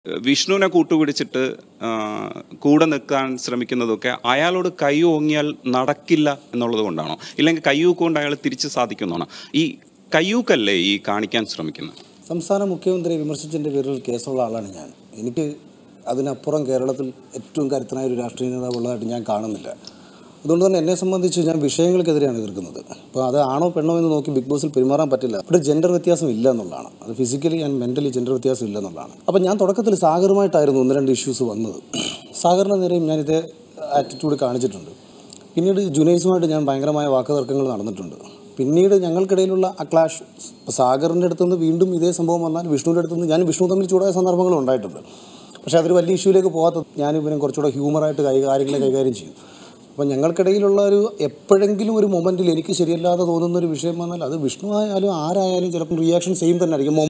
വിഷ്ണുവിനെ കൂട്ടുപിടിച്ചിട്ട് ആ, കൂടെ നിൽക്കാൻ ശ്രമിക്കുന്നതൊക്കെ അയാളോട് കൈ ഓങ്ങിയാൽ നടക്കില്ല എന്നുള്ളത് കൊണ്ടാണോ ഇല്ലെങ്കിൽ കയ്യൂക്ക് കൊണ്ട് അയാൾ തിരിച്ച് സാധിക്കുന്നതാണോ ഈ കയ്യൂക്കല്ലേ ഈ കാണിക്കാൻ ശ്രമിക്കുന്നത് സംസ്ഥാന മുഖ്യമന്ത്രിയെ വിമർശിച്ചതിൻ്റെ പേരിൽ ഒരു കേസുള്ള ആളാണ് ഞാൻ എനിക്ക് അതിനപ്പുറം കേരളത്തിൽ ഏറ്റവും കരുത്തനായ ഒരു രാഷ്ട്രീയ നേതാവ് ഉള്ളതായിട്ട് ഞാൻ കാണുന്നില്ല അതുകൊണ്ട് തന്നെ എന്നെ സംബന്ധിച്ച് ഞാൻ വിഷയങ്ങൾക്കെതിരെയാണ് എതിർക്കുന്നത് അപ്പോൾ അത് ആണോ പെണ്ണോ എന്ന് നോക്കി ബിഗ് ബോസിൽ പെരുമാറാൻ പറ്റില്ല ഇവിടെ ജെൻഡർ വ്യത്യാസം ഇല്ല എന്നുള്ളതാണ് അത് ഫിസിക്കലി ആൻഡ് മെൻ്റലി ജെൻഡർ വ്യത്യാസം ഇല്ല എന്നുള്ളതാണ് അപ്പോൾ ഞാൻ തുടക്കത്തിൽ സാഗറുമായിട്ടായിരുന്നു ഒന്ന് രണ്ട് ഇഷ്യൂസ് വന്നത് സാഗറിൻ്റെ നേരെയും ഞാൻ ഇതേ ആറ്റിറ്റ്യൂഡ് കാണിച്ചിട്ടുണ്ട് പിന്നീട് ജുനൈസുമായിട്ട് ഞാൻ ഭയങ്കരമായ വാക്കുതർക്കങ്ങൾ നടന്നിട്ടുണ്ട് പിന്നീട് ഞങ്ങൾക്കിടയിലുള്ള ആ ക്ലാഷ് ഇപ്പോൾ സാഗറിൻ്റെ അടുത്ത് നിന്ന് വീണ്ടും ഇതേ സംഭവം വന്നാൽ വിഷ്ണുവിൻ്റെ അടുത്ത് നിന്ന് ഞാൻ വിഷ്ണു തമ്മിൽ ചൂടായ സന്ദർഭങ്ങളും ഉണ്ടായിട്ടുണ്ട് പക്ഷേ അതൊരു വലിയ ഇഷ്യൂയിലേക്ക് പോകാത്ത ഞാൻ ഇവനെ കുറച്ചുകൂടെ ഹ്യൂമറായിട്ട് കൈ കാര്യങ്ങളെ കൈകാര്യം ചെയ്യും അപ്പോൾ ഞങ്ങൾക്കിടയിലുള്ള ഒരു എപ്പോഴെങ്കിലും ഒരു മൊമെൻറ്റിൽ എനിക്ക് ശരിയല്ലാതെ തോന്നുന്ന ഒരു വിഷയം വന്നാൽ അത് വിഷ്ണു ആയാലും ആരായാലും ചിലപ്പോൾ റിയാക്ഷൻ സെയിം തന്നെ ആയിരിക്കും